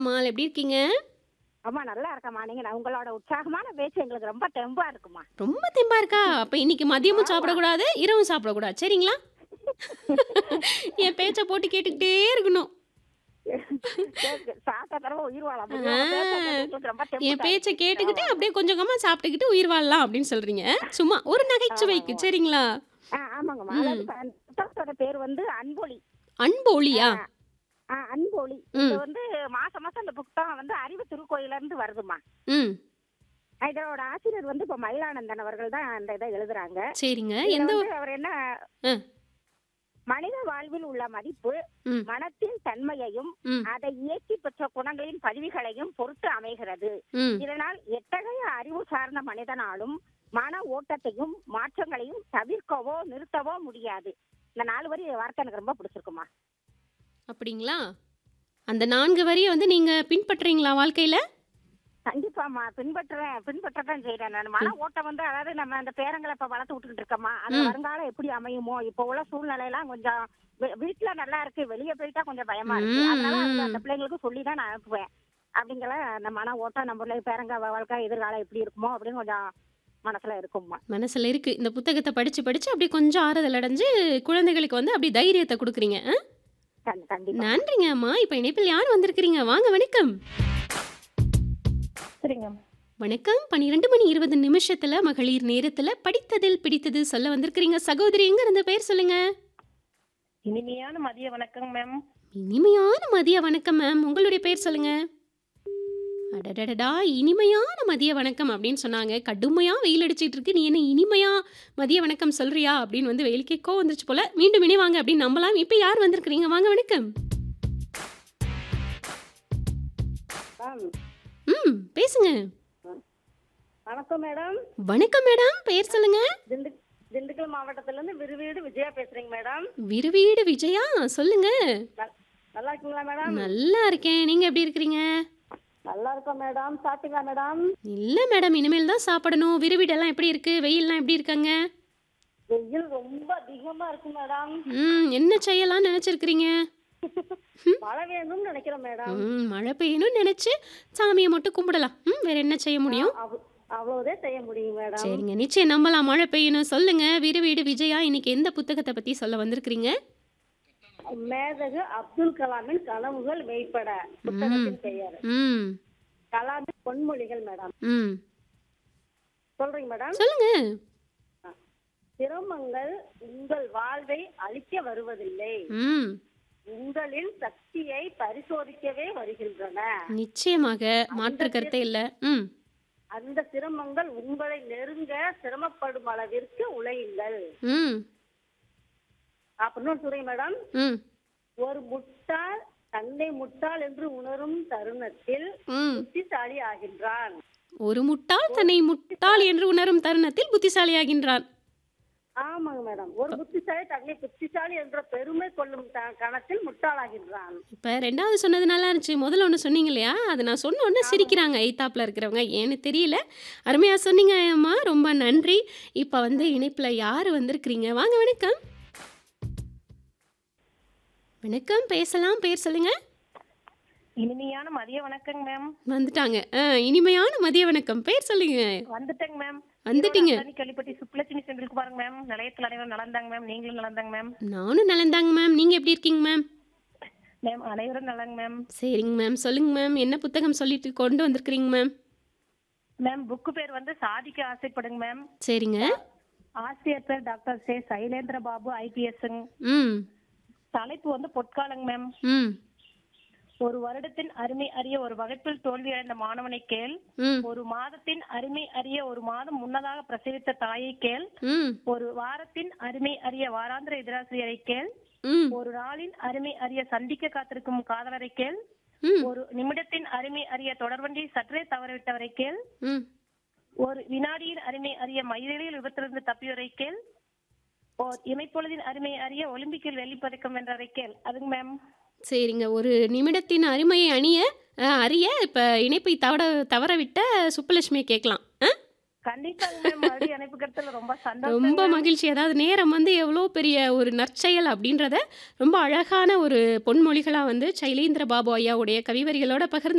Mall எப்படி இருக்கீங்க? அம்மா நல்லா இருக்கம்மா. நீங்க நான் உங்களோட உற்சாகமான பேச்சு எங்களுக்கு ரொம்ப தெம்பா இருக்குமா. ரொம்ப தெம்பா இருக்கா? அப்ப இன்னைக்கு மதியமும் ஆமா. சாப்பிடக்கூடாது, இரவும் சாப்பிடக்கூடாது. சரிங்களா? என் பேச்ச போட்டு கேட்டுக்கிட்டே இருக்கணும். கேக்கு சாப்பிட்ட தடவை உயிர் வாழ ஆ. முடியும். உங்க பேச்ச கேட்டு எங்களுக்கு ரொம்ப தெம்பு என் தான். பேச்ச கேட்டுக்கிட்டு ஆமா. அப்படியே கொஞ்சம் கொஞ்சமா சாப்பிட்டுக்கிட்டு உயிர் வாழலாம் அப்படின்னு சொல்றீங்க. சும்மா ஒரு நகைச்சுவைக்கு ஆமா. சரிங்களா? ஆ, ஆமாங்கம்மா. ம். அதாவது அந்த புத்தகத்தோட பேர் வந்து அன்பொழி. அன்பொழியா? ஆ, ஆ, அன்பொழி. ம். இது வந்து மாசம் மாசம் இந்த புத்தகம் வந்து அறிவு திருக்கோயில இருந்து வருதுமா. ம். இதோட ஆசிரியர் வந்து இப்ப மயிலானந்தன் அவர்கள் தான் அந்த இதை எழுதுறாங்க. சரிங்க. இதுல எந்த வந்து அவர் என்ன ஆ. மனித வாழ்வில் உள்ள மதிப்பு ம். மனத்தின் தன்மையையும் ம். அதை இயக்கி பெற்ற குணங்களின் பதிவுகளையும் பொறுத்து அமைகிறது ம். இதனால் எத்தகைய அறிவு சார்ந்த மனிதனாலும் மன ஓட்டத்தையும் மாற்றங்களையும் தவிர்க்கவோ நிறுத்தவோ முடியாது இந்த நாலு வரி வார்த்தை எனக்கு ரொம்ப பிடிச்சிருக்குமா அப்படிங்களா? அந்த 4 வரிய வந்து நீங்க பின்பற்றீங்களா வாழ்க்கையில? கண்டிப்பாம்மா பின்பற்றுறேன் பின்பற்றதான் செய்யறேன் நான் மன ஓட்டம் வந்து அதாவது நம்ம அந்த பேரங்களை இப்ப வளர்த்து விட்டுக்கிட்டு இருக்கோமா அது ம். வருங்காலம் எப்படி அமையுமோ இப்ப உள்ள சூழ்நிலை எல்லாம் கொஞ்சம் வீ- வீட்டுல நல்லா இருக்கு வெளியே போயிட்டா கொஞ்சம் பயமா இருக்கு அதனால அந்த- அந்த ம். பிள்ளைங்களுக்கு சொல்லி தான் நான் அனுப்புவேன் அப்படிங்கிற அந்த மன ஓட்டம் நம்ம பிள்ளை பேரங்க வாழ்க்கை எதிர்காலம் எப்படி இருக்குமோ அப்படின்னு கொஞ்சம் மனசுல இருக்கும்மா மனசுல இருக்கு. இந்த புத்தகத்த படிச்சு படிச்சு அப்படியே கொஞ்சம் ஆறுதல் அடைஞ்சு குழந்தைகளுக்கு வந்து அப்படியே தைரியத்த குடுக்குறீங்க. ஆ? கண்- கண்டிப்பா நன்றிங்க அம்மா. இப்ப இணைப்பில் யார் வந்திருக்கிறீங்க? வாங்க வணக்கம். சரிங்க வணக்கம். 12 மணி 20 நிமிஷத்துல மகளிர் நேரத்துல படித்ததில் பிடித்தது சொல்ல வந்திருக்கிறீங்க. சகோதரி எங்க இருந்து பேர் சொல்லுங்க? இனிமையான மதிய வணக்கம் மேம் இனிமையான மதிய வணக்கம் மேம். உங்களுடைய பேர் சொல்லுங்க. அடடடடா! இனிமையான மதிய வணக்கம் அப்படின்னு சொன்னாங்க. கடுமையா வெயில் அடிச்சிட்டு இருக்கு. நீ என்ன இனிமையா மதிய வணக்கம் சொல்றியா? அப்படின்னு வந்து வெயிலுக்கே கோவம் வந்துருச்சு போல. மீண்டும் இணைவாங்க அப்படின்னு நம்பலாம். இப்ப யார் வந்திருக்கிறீங்க? வாங்க வணக்கம். ம். பேசுங்க. வணக்கம் மேடம் வணக்கம் மேடம். பேர் சொல்லுங்க. திண்டு திண்டுக்கல் மாவட்டத்துல இருந்து விருவீடு விஜயா பேசுறீங்க மேடம் விருவீடு விஜயா சொல்லுங்க. நல்- நல்லா இருக்கீங்களா மேடம் நல்லா இருக்கேன். நீங்க எப்படி இருக்கிறீங்க? நல்லா இருக்கோம் மேடம் சாப்பிட்டீங்களா மேடம் இல்ல மேடம். இனிமேல் தான் சாப்பிடணும். விருவீடெல்லாம் எப்படி இருக்கு? வெயில்லாம் எப்படி இருக்காங்க? வெயில் ரொம்ப அதிகமா இருக்கு மேடம் ம். என்ன செய்யலாம்னு நினைச்சிருக்கிறீங்க? மழை வேணும்னு நினைக்கிறேன் மேடம் ம். மழை பெய்யணும்னு நினைச்சு சாமியை மட்டும் கும்பிடலாம். ம். வேற என்ன செய்ய முடியும்? அவ்- அவ்வளவுதான் செய்ய முடியும் மேடம் சரிங்க. நிச்சயம் நம்பலாம் மழை பெய்யணும். சொல்லுங்க. விருவீடு விஜயா இன்னைக்கு எந்த புத்தகத்தை பத்தி சொல்ல வந்திருக்கிறீங்க? மேதகு அப்துல் கலாமின் கனவுகள் மெய்ப்பட புத்தகத்தின் பெயர் ம். கலாமின் பொன்மொழிகள் மேடம் ம். சொல்றீங்க மேடம் சொல்லுங்க. சிரமங்கள் உங்கள் வாழ்வை அழிக்க வருவதில்லை ம். உங்களின் சக்தியை பரிசோதிக்கவே வருகின்றன நிச்சயமாக மாற்று கருத்தே இல்ல. ம். அந்த சிரமங்கள் உங்களை நெருங்க சிரமப்படும் அளவிற்கு உழையுங்கள் ம். அப்படின்னு சொல்றீங்க மேடம் ம். ஒரு முட்டாள் தன்னை முட்டாள் என்று உணரும் தருணத்தில் ம். புத்திசாலி ஆகின்றான் ஒரு முட்டாள் தன்னை முட்டாள் என்று உணரும் தருணத்தில் புத்திசாலியாகின்றான். ஆமாங்க மேடம் ஒரு புத்திசாலி தன்னை புத்திசாலி என்ற பெருமை கொள்ளும் த- கணத்தில் முட்டாளாகின்றான் இப்ப 2வது சொன்னது நல்லா இருந்துச்சு. முதல்ல ஒண்ணு சொன்னீங்க இல்லையா? அது நான் சொன்ன உடனே சிரிக்கிறாங்க எய்த்தாப்புல இருக்கிறவங்க. ஏன்னு தெரியல. அருமையா சொன்னீங்க அம்மா. ரொம்ப நன்றி. இப்ப வந்து இணைப்புல யாரு வந்திருக்கிறீங்க? வாங்க வணக்கம். வணக்கம். பேசலாம். பேர் சொல்லுங்க. இனிமையான மதிய வணக்கங்க மேம் வந்துட்டாங்க. ஆ, இனிமையான மதிய வணக்கம். பேர் சொல்லுங்க. வந்துட்டேங்க மேம் வந்துட்டீங்க. கேள்விப்பட்டி சுப்புலட்சுமி செந்திலுக்கு பாருங்க மேம் நிலையத்தில் அனைவரும் நலந்தாங்க மேம் நீங்களும் நலந்தாங்க மேம் நானும் நலந்தாங்க மேம். நீங்க எப்படி இருக்கீங்க மேம்? மேம் அனைவரும் நலங்க மேம் சரிங்க மேம். சொல்லுங்க மேம். என்ன புத்தகம் சொல்லிட்டு கொண்டு வந்திருக்கிறீங்க மேம்? மேம் புக்கு பேர் வந்து சாதிக்க ஆசைப்படுங்க மேம் சரிங்க. ஆசிரியர் பேர் டாக்டர் சே சைலேந்திர பாபு ஐபிஎஸ்ங்க ம். தலைப்பு வந்து பொற்காலங்க மேம் ம். ஒரு வருடத்தின் அருமை அறிய ஒரு வகுப்பில் தோல்வியடைந்த மாணவனை கேள் ம். ஒரு மாதத்தின் அருமை அறிய ஒரு மாதம் முன்னதாக பிரசவித்த தாயை கேள் ம். ஒரு வாரத்தின் அருமை அறிய வாராந்திர எதிராசிரியரை கேள் ம். ஒரு நாளின் அருமை அறிய சந்திக்க காத்திருக்கும் காதலரை கேள் ம். ஒரு நிமிடத்தின் அருமை அறிய தொடர்வண்டி சற்றே தவறவிட்டவரை கேள் ம். ஒரு வினாடியின் அருமை அறிய மயிலில் விபத்திலிருந்து தப்பியவரை கேள் ஓர் இமைப்பொழுதின் அருமை அறிய ஒலிம்பிக்கில் வெள்ளிப்பதக்கம் வென்றவரை கேள் அதுங்க மேம் சரிங்க. ஒரு நிமிடத்தின் அருமையை அணிய அ, அறிய இப்ப இணைப்பை தவற தவறவிட்ட சுப்புலட்சுமியை கேட்கலாம். ஆ? கண்டிப்பாங்க மேம் மறுபடியும் அனுப்பி கருத்துல ரொம்ப சந்தோஷம் ரொம்ப மகிழ்ச்சி. அதாவது நேரம் வந்து எவ்வளோ பெரிய ஒரு நற்செயல் அப்படின்றத ரொம்ப அழகான ஒரு பொன்மொழிகளா வந்து சைலேந்திர பாபு ஐயாவுடைய கவிவரிகளோட பகிர்ந்து